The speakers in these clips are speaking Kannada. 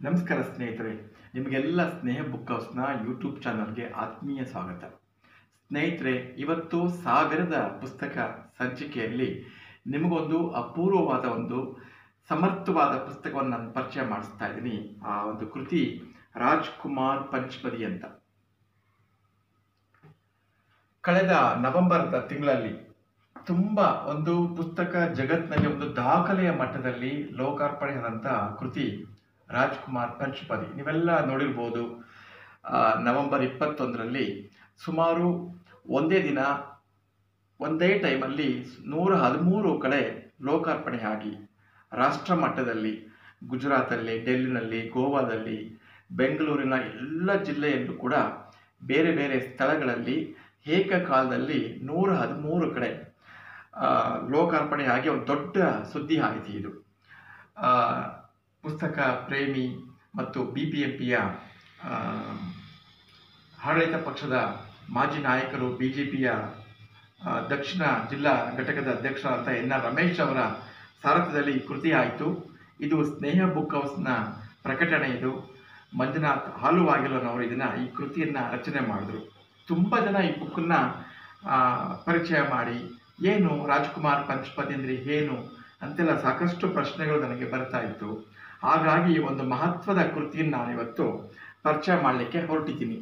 ನಮಸ್ಕಾರ ಸ್ನೇಹಿತರೆ ನಿಮಗೆಲ್ಲ ಸ್ನೇಹ ಬುಕ್ ಹೌಸ್ನ ಯೂಟ್ಯೂಬ್ ಚಾನಲ್ಗೆ ಆತ್ಮೀಯ ಸ್ವಾಗತ ಸ್ನೇಹಿತರೆ ಇವತ್ತು ಸಾಗರದ ಪುಸ್ತಕ ಸಂಚಿಕೆಯಲ್ಲಿ ನಿಮಗೊಂದು ಅಪೂರ್ವವಾದ ಒಂದು ಸಮರ್ಥವಾದ ಪುಸ್ತಕವನ್ನು ನಾನು ಪರಿಚಯ ಮಾಡಿಸ್ತಾ ಇದ್ದೀನಿ ಆ ಒಂದು ಕೃತಿ ರಾಜ್ಕುಮಾರ್ ಪಂಚಪದಿ ಅಂತ ಕಳೆದ ನವೆಂಬರ್ ತಿಂಗಳಲ್ಲಿ ತುಂಬ ಒಂದು ಪುಸ್ತಕ ಜಗತ್ತಿನಲ್ಲಿ ಒಂದು ದಾಖಲೆಯ ಮಟ್ಟದಲ್ಲಿ ಲೋಕಾರ್ಪಣೆ ಆದಂಥ ಕೃತಿ ರಾಜ್ಕುಮಾರ್ ಪಂಚಪದಿ ನೀವೆಲ್ಲ ನೋಡಿರ್ಬೋದು ಆ, ನವೆಂಬರ್ ಇಪ್ಪತ್ತೊಂದರಲ್ಲಿ ಸುಮಾರು ಒಂದೇ ದಿನ ಒಂದೇ ಟೈಮಲ್ಲಿ ನೂರ ಹದಿಮೂರು ಕಡೆ ಲೋಕಾರ್ಪಣೆ ಆಗಿ ರಾಷ್ಟ್ರ ಮಟ್ಟದಲ್ಲಿ ಗುಜರಾತಲ್ಲಿ ಡೆಲ್ಲಿನಲ್ಲಿ ಗೋವಾದಲ್ಲಿ ಬೆಂಗಳೂರಿನ ಎಲ್ಲ ಜಿಲ್ಲೆಯಲ್ಲೂ ಕೂಡ ಬೇರೆ ಬೇರೆ ಸ್ಥಳಗಳಲ್ಲಿ ಏಕಕಾಲದಲ್ಲಿ ನೂರ ಹದಿಮೂರು ಕಡೆ ಆ, ಲೋಕಾರ್ಪಣೆ ಆಗಿ ಒಂದು ದೊಡ್ಡ ಸುದ್ದಿ ಆಗಿದೆ ಇದು ಆ, ಪುಸ್ತಕ ಪ್ರೇಮಿ ಮತ್ತು ಬಿ ಪಿ ಎಂ ಪಿಯ ಆಡಳಿತ ಪಕ್ಷದ ಮಾಜಿ ನಾಯಕರು ಬಿ ಜೆ ಪಿಯ ದಕ್ಷಿಣ ಜಿಲ್ಲಾ ಘಟಕದ ಅಧ್ಯಕ್ಷರಾದ ಎನ್ ಆರ್ ರಮೇಶ್ ಅವರ ಸಾರಥ್ಯದಲ್ಲಿ ಈ ಕೃತಿ ಆಯಿತು ಇದು ಸ್ನೇಹ ಬುಕ್ ಹೌಸ್ನ ಪ್ರಕಟಣೆ ಇದು ಮಂಜುನಾಥ್ ಹಾಲುವಾಗಿಲನವರು ಇದನ್ನು ಈ ಕೃತಿಯನ್ನು ರಚನೆ ಮಾಡಿದ್ರು ತುಂಬ ಜನ ಈ ಬುಕ್ಕನ್ನು ಪರಿಚಯ ಮಾಡಿ ಏನು ರಾಜ್ಕುಮಾರ್ ಪಂಚಪತಿ ಅಂದರೆ ಏನು ಅಂತೆಲ್ಲ ಸಾಕಷ್ಟು ಪ್ರಶ್ನೆಗಳು ನನಗೆ ಬರ್ತಾ ಇತ್ತು ಹಾಗಾಗಿ ಈ ಒಂದು ಮಹತ್ವದ ಕೃತಿಯನ್ನು ನಾನಿವತ್ತು ಪರಿಚಯ ಮಾಡಲಿಕ್ಕೆ ಹೊರಟಿದ್ದೀನಿ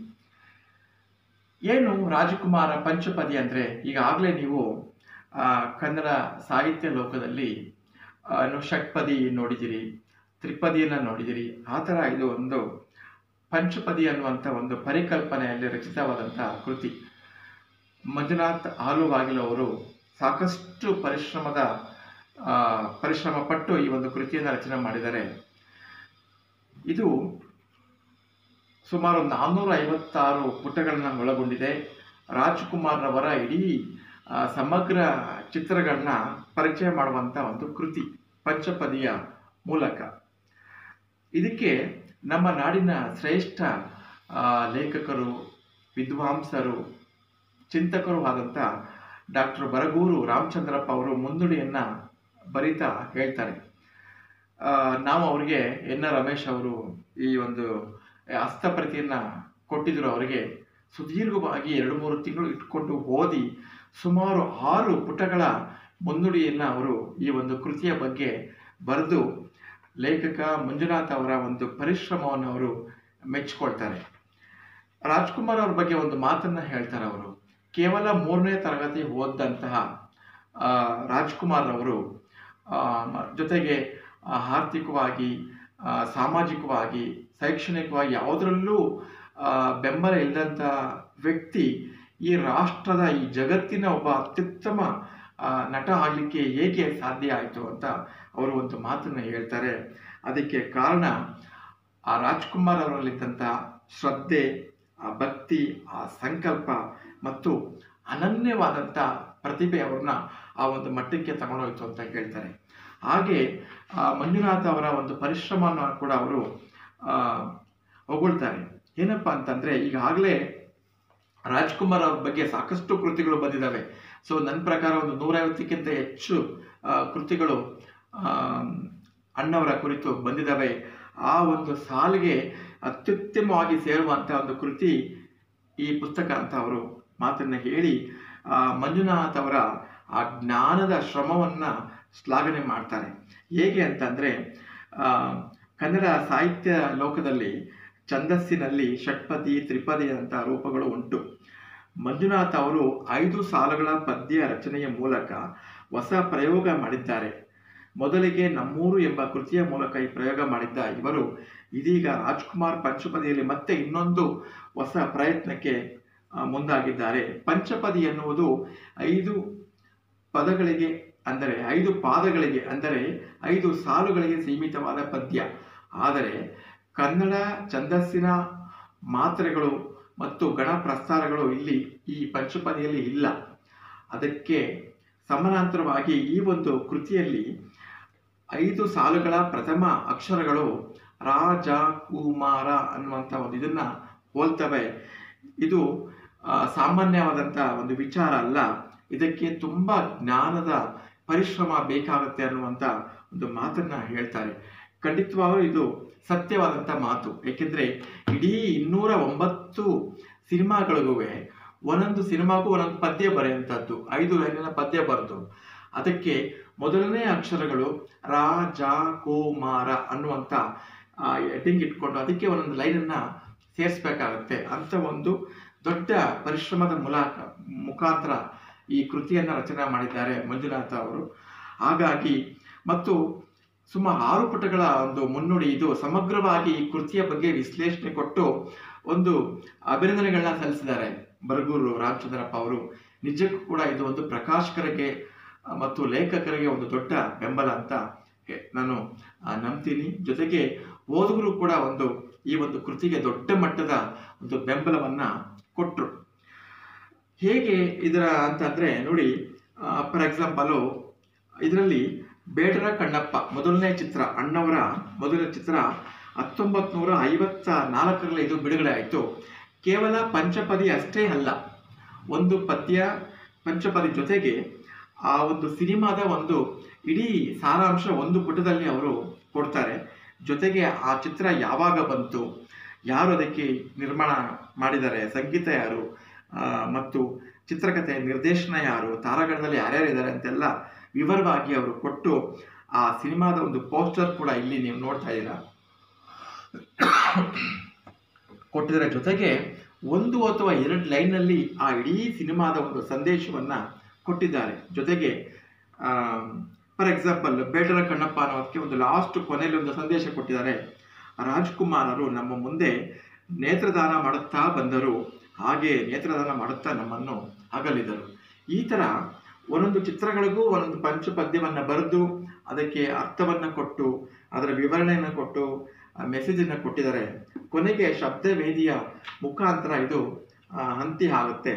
ಏನು ರಾಜಕುಮಾರ ಪಂಚಪದಿ ಅಂದರೆ ಈಗಾಗಲೇ ನೀವು ಆ, ಕನ್ನಡ ಸಾಹಿತ್ಯ ಲೋಕದಲ್ಲಿ ಆ, ಏನು ಷಟ್ಪದಿ ನೋಡಿದಿರಿ ತ್ರಿಪದಿಯನ್ನು ನೋಡಿದಿರಿ ಆ ಥರ ಇದು ಒಂದು ಪಂಚಪದಿ ಅನ್ನುವಂಥ ಒಂದು ಪರಿಕಲ್ಪನೆಯಲ್ಲಿ ರಚಿತವಾದಂಥ ಕೃತಿ ಮಂಜುನಾಥ್ ಹಾಲುವಾಗಿಲು ಅವರು ಸಾಕಷ್ಟು ಪರಿಶ್ರಮದ ಆ, ಪರಿಶ್ರಮ ಪಟ್ಟು ಈ ಒಂದು ಕೃತಿಯನ್ನು ರಚನೆ ಮಾಡಿದ್ದಾರೆ ಇದು ಸುಮಾರು ನಾನ್ನೂರ ಐವತ್ತಾರು ಪುಟಗಳನ್ನು ಒಳಗೊಂಡಿದೆ ರಾಜ್ಕುಮಾರ್ ಅವರ ಇಡೀ ಆ, ಸಮಗ್ರ ಚಿತ್ರಗಳನ್ನ ಪರಿಚಯ ಮಾಡುವಂಥ ಒಂದು ಕೃತಿ ಪಂಚಪದಿಯ ಮೂಲಕ ಇದಕ್ಕೆ ನಮ್ಮ ನಾಡಿನ ಶ್ರೇಷ್ಠ ಆ, ಲೇಖಕರು ವಿದ್ವಾಂಸರು ಚಿಂತಕರು ಆದಂಥ ಡಾಕ್ಟರ್ ಬರಗೂರು ರಾಮಚಂದ್ರಪ್ಪ ಅವರು ಮುನ್ನುಡಿಯನ್ನು ಬರಿತಾ ಹೇಳ್ತಾರೆ ಆ, ನಾವು ಅವರಿಗೆ ಎನ್ ಆರ್ ರಮೇಶ್ ಅವರು ಈ ಒಂದು ಹಸ್ತಪ್ರತಿಯನ್ನು ಕೊಟ್ಟಿದ್ದರು ಅವರಿಗೆ ಸುದೀರ್ಘವಾಗಿ ಎರಡು ಮೂರು ತಿಂಗಳು ಇಟ್ಕೊಂಡು ಓದಿ ಸುಮಾರು ಆರು ಪುಟಗಳ ಮುನ್ನುಡಿಯನ್ನು ಅವರು ಈ ಒಂದು ಕೃತಿಯ ಬಗ್ಗೆ ಬರೆದು ಲೇಖಕ ಮಂಜುನಾಥ್ ಅವರ ಒಂದು ಪರಿಶ್ರಮವನ್ನು ಅವರು ಮೆಚ್ಚಿಕೊಳ್ತಾರೆ ರಾಜ್ಕುಮಾರ್ ಅವ್ರ ಬಗ್ಗೆ ಒಂದು ಮಾತನ್ನು ಹೇಳ್ತಾರೆ ಅವರು ಕೇವಲ ಮೂರನೇ ತರಗತಿ ಓದಂತಹ ಆ, ರಾಜ್ಕುಮಾರ್ ಅವರು ಆ, ಮ- ಜೊತೆಗೆ ಆ, ಆರ್ಥಿಕವಾಗಿ ಆ, ಸಾಮಾಜಿಕವಾಗಿ ಶೈಕ್ಷಣಿಕವಾಗಿ ಯಾವುದರಲ್ಲೂ ಆ, ಬೆಂಬಲ ಇಲ್ಲದಂಥ ವ್ಯಕ್ತಿ ಈ ರಾಷ್ಟ್ರದ ಈ ಜಗತ್ತಿನ ಒಬ್ಬ ಅತ್ಯುತ್ತಮ ಆ, ನಟ ಆಗಲಿಕ್ಕೆ ಹೇಗೆ ಸಾಧ್ಯ ಆಯಿತು ಅಂತ ಅವರು ಒಂದು ಮಾತನ್ನು ಹೇಳ್ತಾರೆ ಅದಕ್ಕೆ ಕಾರಣ ಆ ರಾಜ್ಕುಮಾರ್ ಅವರಲ್ಲಿದ್ದಂಥ ಶ್ರದ್ಧೆ ಆ ಭಕ್ತಿ ಆ ಸಂಕಲ್ಪ ಮತ್ತು ಅನನ್ಯವಾದಂಥ ಪ್ರತಿಭೆ ಅವ್ರನ್ನ ಆ ಒಂದು ಮಟ್ಟಕ್ಕೆ ತಗೊಂಡೋಯ್ತು ಅಂತ ಹೇಳ್ತಾರೆ ಹಾಗೆ ಆ ಮಂಜುನಾಥ್ ಅವರ ಒಂದು ಪರಿಶ್ರಮವನ್ನು ಕೂಡ ಅವರು ಆ, ಹೊಗಳ್ತಾರೆ ಏನಪ್ಪ ಅಂತಂದರೆ ಈಗಾಗಲೇ ರಾಜ್ಕುಮಾರ್ ಅವ್ರ ಬಗ್ಗೆ ಸಾಕಷ್ಟು ಕೃತಿಗಳು ಬಂದಿದ್ದಾವೆ ಸೊ ನನ್ನ ಪ್ರಕಾರ ಒಂದು ನೂರೈವತ್ತಕ್ಕಿಂತ ಹೆಚ್ಚು ಆ, ಕೃತಿಗಳು ಆ, ಅಣ್ಣವರ ಕುರಿತು ಬಂದಿದ್ದಾವೆ ಆ ಒಂದು ಸಾಲಿಗೆ ಅತ್ಯುತ್ತಮವಾಗಿ ಸೇರುವಂಥ ಒಂದು ಕೃತಿ ಈ ಪುಸ್ತಕ ಅಂತ ಅವರು ಮಾತನ್ನು ಹೇಳಿ ಆ, ಮಂಜುನಾಥ್ ಅವರ ಆ ಜ್ಞಾನದ ಶ್ರಮವನ್ನು ಶ್ಲಾಘನೆ ಮಾಡ್ತಾರೆ ಹೇಗೆ ಅಂತಂದರೆ ಕನ್ನಡ ಸಾಹಿತ್ಯ ಲೋಕದಲ್ಲಿ ಛಂದಸ್ಸಿನಲ್ಲಿ ಷಟ್ಪದಿ ತ್ರಿಪದಿ ಅಂತ ರೂಪಗಳು ಉಂಟು ಮಂಜುನಾಥ್ ಅವರು ಐದು ಸಾಲುಗಳ ಪದ್ಯ ರಚನೆಯ ಮೂಲಕ ಹೊಸ ಪ್ರಯೋಗ ಮಾಡಿದ್ದಾರೆ ಮೊದಲಿಗೆ ನಮ್ಮೂರು ಎಂಬ ಕೃತಿಯ ಮೂಲಕ ಈ ಪ್ರಯೋಗ ಮಾಡಿದ್ದ ಇವರು ಇದೀಗ ರಾಜ್ಕುಮಾರ್ ಪಂಚಪದಿಯಲ್ಲಿ ಮತ್ತೆ ಇನ್ನೊಂದು ಹೊಸ ಪ್ರಯತ್ನಕ್ಕೆ ಆ, ಮುಂದಾಗಿದ್ದಾರೆ ಪಂಚಪದಿ ಎನ್ನುವುದು ಐದು ಪದಗಳಿಗೆ ಅಂದರೆ ಐದು ಪಾದಗಳಿಗೆ ಅಂದರೆ ಐದು ಸಾಲುಗಳಿಗೆ ಸೀಮಿತವಾದ ಪದ್ಯ ಆದರೆ ಕನ್ನಡ ಛಂದಸ್ಸಿನ ಮಾತ್ರೆಗಳು ಮತ್ತು ಗಣ ಪ್ರಸ್ತಾರಗಳು ಇಲ್ಲಿ ಈ ಪಂಚಪದಿಯಲ್ಲಿ ಇಲ್ಲ ಅದಕ್ಕೆ ಸಮಾನಾಂತರವಾಗಿ ಈ ಒಂದು ಕೃತಿಯಲ್ಲಿ ಐದು ಸಾಲುಗಳ ಪ್ರಥಮ ಅಕ್ಷರಗಳು ರಾಜ ಕುಮಾರ ಅನ್ನುವಂಥ ಒಂದು ಇದನ್ನು ಹೋಲ್ತವೆ ಇದು ಆ, ಸಾಮಾನ್ಯವಾದಂಥ ಒಂದು ವಿಚಾರ ಅಲ್ಲ ಇದಕ್ಕೆ ತುಂಬ ಜ್ಞಾನದ ಪರಿಶ್ರಮ ಬೇಕಾಗುತ್ತೆ ಅನ್ನುವಂಥ ಒಂದು ಮಾತನ್ನು ಹೇಳ್ತಾರೆ ಖಂಡಿತವಾಗಲೂ ಇದು ಸತ್ಯವಾದಂಥ ಮಾತು ಏಕೆಂದರೆ ಇಡೀ ಇನ್ನೂರ ಒಂಬತ್ತು ಸಿನಿಮಾಗಳಿಗೂ ಒಂದೊಂದು ಸಿನಿಮಾಗೂ ಒಂದೊಂದು ಪದ್ಯ ಬರೆಯುವಂಥದ್ದು ಐದು ಲೈನಿನ ಪದ್ಯ ಬರೆದು ಅದಕ್ಕೆ ಮೊದಲನೇ ಅಕ್ಷರಗಳು ರಾ ಜ ಕೋ ಮಾರ ಅನ್ನುವಂಥ ಎಡ್ಡಿಂಗ್ ಇಟ್ಕೊಂಡು ಅದಕ್ಕೆ ಒಂದೊಂದು ಲೈನನ್ನು ಸೇರಿಸ್ಬೇಕಾಗತ್ತೆ ಅಂತ ಒಂದು ದೊಡ್ಡ ಪರಿಶ್ರಮದ ಮೂಲಕ ಮುಖಾಂತರ ಈ ಕೃತಿಯನ್ನು ರಚನೆ ಮಾಡಿದ್ದಾರೆ ಮಂಜುನಾಥ ಅವರು ಹಾಗಾಗಿ ಮತ್ತು ಸುಮಾರು ಆರು ಪುಟಗಳ ಒಂದು ಮುನ್ನುಡಿ ಇದು ಸಮಗ್ರವಾಗಿ ಈ ಕೃತಿಯ ಬಗ್ಗೆ ವಿಶ್ಲೇಷಣೆ ಕೊಟ್ಟು ಒಂದು ಅಭಿನಂದನೆಗಳನ್ನ ಸಲ್ಲಿಸಿದ್ದಾರೆ ಬರಗೂರು ರಾಮಚಂದ್ರಪ್ಪ ಅವರು ನಿಜಕ್ಕೂ ಕೂಡ ಇದು ಒಂದು ಪ್ರಕಾಶಕರಿಗೆ ಆ, ಮತ್ತು ಲೇಖಕರಿಗೆ ಒಂದು ದೊಡ್ಡ ಬೆಂಬಲ ಅಂತ ಹೆ- ನಾನು ಆ, ನಂಬ್ತೀನಿ ಜೊತೆಗೆ ಓದುಗರು ಕೂಡ ಒಂದು ಈ ಒಂದು ಕೃತಿಗೆ ದೊಡ್ಡ ಮಟ್ಟದ ಒಂದು ಬೆಂಬಲವನ್ನ ಕೊಟ್ಟರು ಹೇಗೆ ಇದರ ಅಂತಂದ್ರೆ ನೋಡಿ ಫಾರ್ ಎಕ್ಸಾಂಪಲು ಇದರಲ್ಲಿ ಬೇಡರ ಕಣ್ಣಪ್ಪ ಮೊದಲನೇ ಚಿತ್ರ ಅಣ್ಣವರ ಮೊದಲನೇ ಚಿತ್ರ ಹತ್ತೊಂಬತ್ತು ನೂರ ಐವತ್ತ ನಾಲ್ಕರಲ್ಲಿ ಇದು ಬಿಡುಗಡೆ ಆಯಿತು ಕೇವಲ ಪಂಚಪದಿ ಅಷ್ಟೇ ಅಲ್ಲ ಒಂದು ಪದ್ಯ ಪಂಚಪದಿ ಜೊತೆಗೆ ಆ ಒಂದು ಸಿನಿಮಾದ ಒಂದು ಇಡೀ ಸಾರಾಂಶ ಒಂದು ಪುಟದಲ್ಲಿ ಅವರು ಕೊಡ್ತಾರೆ ಜೊತೆಗೆ ಆ ಚಿತ್ರ ಯಾವಾಗ ಬಂತು ಯಾರು ಅದಕ್ಕೆ ನಿರ್ಮಾಣ ಮಾಡಿದ್ದಾರೆ ಸಂಗೀತ ಯಾರು ಆ, ಮತ್ತು ಚಿತ್ರಕಥೆ ನಿರ್ದೇಶನ ಯಾರು ತಾರಾಗಣದಲ್ಲಿ ಯಾರ್ಯಾರು ಇದ್ದಾರೆ ಅಂತೆಲ್ಲ ವಿವರವಾಗಿ ಅವರು ಕೊಟ್ಟು ಆ ಸಿನಿಮಾದ ಒಂದು ಪೋಸ್ಟರ್ ಕೂಡ ಇಲ್ಲಿ ನೀವು ನೋಡ್ತಾ ಇದ್ದೀರಾ ಕೊಟ್ಟಿದ್ದರ ಜೊತೆಗೆ ಒಂದು ಅಥವಾ ಎರಡು ಲೈನಲ್ಲಿ ಆ ಇಡೀ ಸಿನಿಮಾದ ಒಂದು ಸಂದೇಶವನ್ನ ಕೊಟ್ಟಿದ್ದಾರೆ ಜೊತೆಗೆ ಫಾರ್ ಎಕ್ಸಾಂಪಲ್ ಬೇಟರ ಕಣ್ಣಪ್ಪ ಅನ್ನೋದಕ್ಕೆ ಒಂದು ಲಾಸ್ಟ್ ಕೊನೆಯಲ್ಲಿ ಒಂದು ಸಂದೇಶ ಕೊಟ್ಟಿದ್ದಾರೆ ರಾಜ್ಕುಮಾರರು ನಮ್ಮ ಮುಂದೆ ನೇತ್ರದಾನ ಮಾಡುತ್ತಾ ಬಂದರು ಹಾಗೆ ನೇತ್ರದಾನ ಮಾಡುತ್ತಾ ನಮ್ಮನ್ನು ಅಗಲಿದರು ಈ ಥರ ಒಂದೊಂದು ಚಿತ್ರಗಳಿಗೂ ಒಂದೊಂದು ಪಂಚಪದ್ಯವನ್ನು ಬರೆದು ಅದಕ್ಕೆ ಅರ್ಥವನ್ನು ಕೊಟ್ಟು ಅದರ ವಿವರಣೆಯನ್ನು ಕೊಟ್ಟು ಮೆಸೇಜನ್ನು ಕೊಟ್ಟಿದ್ದಾರೆ ಕೊನೆಗೆ ಶಬ್ದವೇದಿಯ ಮುಖಾಂತರ ಇದು ಆ, ಅಂತ್ಯ ಆಗುತ್ತೆ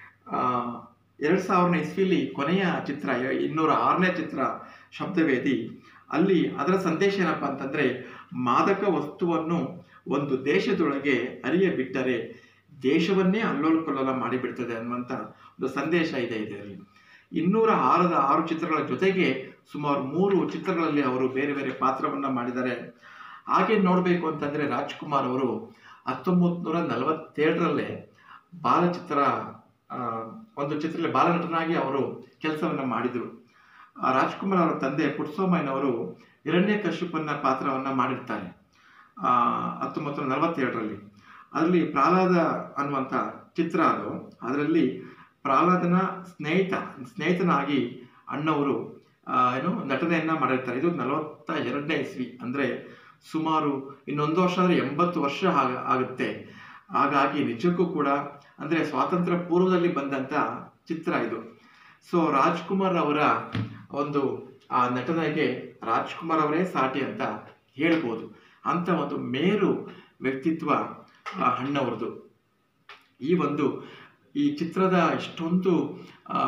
ಎರಡು ಸಾವಿರನೇ ಇಸ್ವಿಲಿ ಕೊನೆಯ ಚಿತ್ರ ಎ- ಇನ್ನೂರ ಆರನೇ ಚಿತ್ರ ಶಬ್ದವೇದಿ ಅಲ್ಲಿ ಅದರ ಸಂದೇಶ ಏನಪ್ಪ ಅಂತಂದ್ರೆ ಮಾದಕ ವಸ್ತುವನ್ನು ಒಂದು ದೇಶದೊಳಗೆ ಅರಿಯ ಬಿಟ್ಟರೆ ದೇಶವನ್ನೇ ಅಲ್ಲೋಲ ಕಲ್ಲೋಲ ಮಾಡಿಬಿಡ್ತದೆ ಅನ್ನುವಂಥ ಒಂದು ಸಂದೇಶ ಇದೆ ಇದರಲ್ಲಿ ಇನ್ನೂರ ಆರದ ಆರು ಚಿತ್ರಗಳ ಜೊತೆಗೆ ಸುಮಾರು ಮೂರು ಚಿತ್ರಗಳಲ್ಲಿ ಅವರು ಬೇರೆ ಬೇರೆ ಪಾತ್ರವನ್ನ ಮಾಡಿದ್ದಾರೆ ಹಾಗೆ ನೋಡಬೇಕು ಅಂತಂದ್ರೆ ರಾಜ್ಕುಮಾರ್ ಅವರು ಹತ್ತೊಂಬತ್ತು ನೂರ ನಲವತ್ತೇಳರಲ್ಲೇ ಬಾಲಚಿತ್ರ ಆ, ಒಂದು ಚಿತ್ರದಲ್ಲಿ ಬಾಲನಟನಾಗಿ ಅವರು ಕೆಲಸವನ್ನ ಮಾಡಿದರು ಆ ರಾಜ್ಕುಮಾರ್ ಅವರ ತಂದೆ ಪುಟ್ಸೋಮಯ್ಯನವರು ಹಿರಣ್ಯ ಕಶ್ಯಪನ ಪಾತ್ರವನ್ನ ಮಾಡಿರ್ತಾರೆ ಆ, ಹತ್ತೊಂಬತ್ತು ನೂರ ನಲವತ್ತೇಳರಲ್ಲಿ ಅದರಲ್ಲಿ ಪ್ರಹ್ಲಾದ ಅನ್ನುವಂಥ ಚಿತ್ರ ಅದು ಅದರಲ್ಲಿ ಪ್ರಹ್ಲಾದನ ಸ್ನೇಹಿತ ಸ್ನೇಹಿತನಾಗಿ ಅಣ್ಣವರು ಆ, ಏನು ನಟನೆಯನ್ನ ಮಾಡಿರ್ತಾರೆ ಇದು ನಲವತ್ತ ಎರಡನೇ ಇಸ್ವಿ ಅಂದ್ರೆ ಸುಮಾರು ಇನ್ನೊಂದು ವರ್ಷ ಅಂದ್ರೆ ಎಂಬತ್ತು ವರ್ಷ ಆಗ- ಆಗುತ್ತೆ ಹಾಗಾಗಿ ನಿಜಕ್ಕೂ ಕೂಡ ಅಂದ್ರೆ ಸ್ವಾತಂತ್ರ್ಯ ಪೂರ್ವದಲ್ಲಿ ಬಂದಂತ ಚಿತ್ರ ಇದು ಸೊ ರಾಜ್ಕುಮಾರ್ ಅವರ ಒಂದು ಆ ನಟನೆಗೆ ರಾಜ್ಕುಮಾರ್ ಅವರೇ ಸಾಟಿ ಅಂತ ಹೇಳ್ಬೋದು ಅಂತ ಒಂದು ಮೇರು ವ್ಯಕ್ತಿತ್ವ ಆ, ಅಣ್ಣವ್ರದ್ದು ಈ ಒಂದು ಈ ಚಿತ್ರದ ಇಷ್ಟೊಂದು ಆ,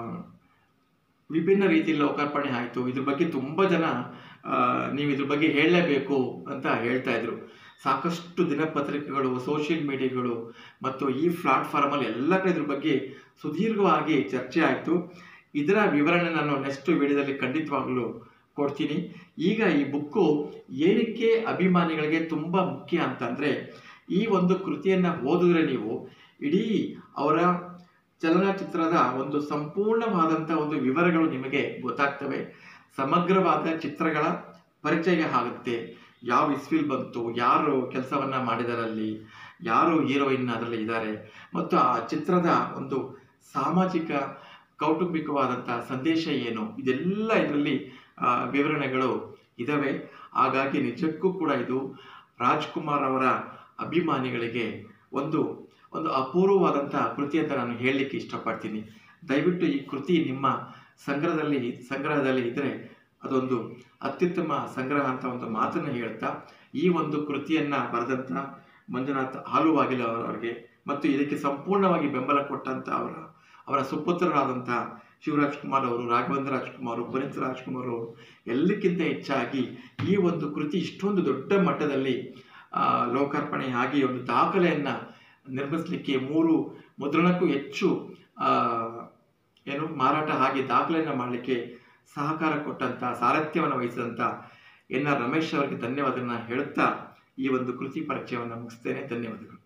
ವಿಭಿನ್ನ ರೀತಿಯಲ್ಲಿ ಲೋಕಾರ್ಪಣೆ ಆಯಿತು ಇದ್ರ ಬಗ್ಗೆ ತುಂಬ ಜನ ಆ, ನೀವು ಇದ್ರ ಬಗ್ಗೆ ಹೇಳಲೇಬೇಕು ಅಂತ ಹೇಳ್ತಾ ಇದ್ರು ಸಾಕಷ್ಟು ದಿನಪತ್ರಿಕೆಗಳು ಸೋಷಿಯಲ್ ಮೀಡಿಯಾಗಳು ಮತ್ತು ಈ ಪ್ಲಾಟ್ಫಾರ್ಮಲ್ಲಿ ಎಲ್ಲ ಕಡೆ ಇದ್ರ ಬಗ್ಗೆ ಸುದೀರ್ಘವಾಗಿ ಚರ್ಚೆ ಆಯಿತು ಇದರ ವಿವರಣೆ ನಾನು ನೆಕ್ಸ್ಟ್ ವಿಡಿಯೋದಲ್ಲಿ ಖಂಡಿತವಾಗ್ಲೂ ಕೊಡ್ತೀನಿ ಈಗ ಈ ಬುಕ್ಕು ಏನಕ್ಕೆ ಅಭಿಮಾನಿಗಳಿಗೆ ತುಂಬ ಮುಖ್ಯ ಅಂತಂದರೆ ಈ ಒಂದು ಕೃತಿಯನ್ನು ಓದಿದ್ರೆ ನೀವು ಇಡೀ ಅವರ ಚಲನಚಿತ್ರದ ಒಂದು ಸಂಪೂರ್ಣವಾದಂಥ ಒಂದು ವಿವರಗಳು ನಿಮಗೆ ಗೊತ್ತಾಗ್ತವೆ ಸಮಗ್ರವಾದ ಚಿತ್ರಗಳ ಪರಿಚಯ ಆಗುತ್ತೆ ಯಾವ ಇಸ್ವಿಲ್ ಬಂತು ಯಾರು ಕೆಲಸವನ್ನ ಮಾಡಿದಾರಲ್ಲಿ ಯಾರು ಹೀರೋಯಿನ್ ಅದರಲ್ಲಿ ಇದ್ದಾರೆ ಮತ್ತು ಆ ಚಿತ್ರದ ಒಂದು ಸಾಮಾಜಿಕ ಕೌಟುಂಬಿಕವಾದಂಥ ಸಂದೇಶ ಏನು ಇದೆಲ್ಲ ಇದರಲ್ಲಿ ಆ, ವಿವರಣೆಗಳು ಇದಾವೆ ಹಾಗಾಗಿ ನಿಜಕ್ಕೂ ಕೂಡ ಇದು ರಾಜ್ಕುಮಾರ್ ಅವರ ಅಭಿಮಾನಿಗಳಿಗೆ ಒಂದು ಒಂದು ಅಪೂರ್ವವಾದಂಥ ಕೃತಿ ಅಂತ ನಾನು ಹೇಳಲಿಕ್ಕೆ ಇಷ್ಟಪಡ್ತೀನಿ ದಯವಿಟ್ಟು ಈ ಕೃತಿ ನಿಮ್ಮ ಸಂಗ್ರಹದಲ್ಲಿ ಸಂಗ್ರಹದಲ್ಲಿ ಇದ್ದರೆ ಅದೊಂದು ಅತ್ಯುತ್ತಮ ಸಂಗ್ರಹ ಅಂತ ಒಂದು ಮಾತನ್ನು ಹೇಳ್ತಾ ಈ ಒಂದು ಕೃತಿಯನ್ನ ಬರೆದಂಥ ಮಂಜುನಾಥ್ ಹಾಲುವಾಗಿಲ ಅವರಿಗೆ ಮತ್ತು ಇದಕ್ಕೆ ಸಂಪೂರ್ಣವಾಗಿ ಬೆಂಬಲ ಕೊಟ್ಟಂತ ಅವರ ಅವರ ಸುಪುತ್ರರಾದಂಥ ಶಿವರಾಜ್ ಕುಮಾರ್ ಅವರು ರಾಘವೇಂದ್ರ ರಾಜ್ಕುಮಾರ್ ಪುನೀತ್ ರಾಜ್ಕುಮಾರ್ ಅವರು ಎಲ್ಲಕ್ಕಿಂತ ಹೆಚ್ಚಾಗಿ ಈ ಒಂದು ಕೃತಿ ಇಷ್ಟೊಂದು ದೊಡ್ಡ ಮಟ್ಟದಲ್ಲಿ ಆ, ಲೋಕಾರ್ಪಣೆ ಆಗಿ ಒಂದು ದಾಖಲೆಯನ್ನ ನಿರ್ಮಿಸಲಿಕ್ಕೆ ಮೂರು ಮುದ್ರಣಕ್ಕೂ ಹೆಚ್ಚು ಆ, ಏನು ಮಾರಾಟ ಆಗಿ ದಾಖಲೆಯನ್ನು ಮಾಡಲಿಕ್ಕೆ ಸಹಕಾರ ಕೊಟ್ಟಂತ ಸಾರಥ್ಯವನ್ನು ವಹಿಸಿದಂಥ ಎನ್ ಆರ್ ರಮೇಶ್ ಅವರಿಗೆ ಧನ್ಯವಾದನ ಹೇಳುತ್ತಾ ಈ ಒಂದು ಕೃತಿ ಪರಿಚಯವನ್ನು ಮುಗಿಸ್ತೇನೆ ಧನ್ಯವಾದಗಳು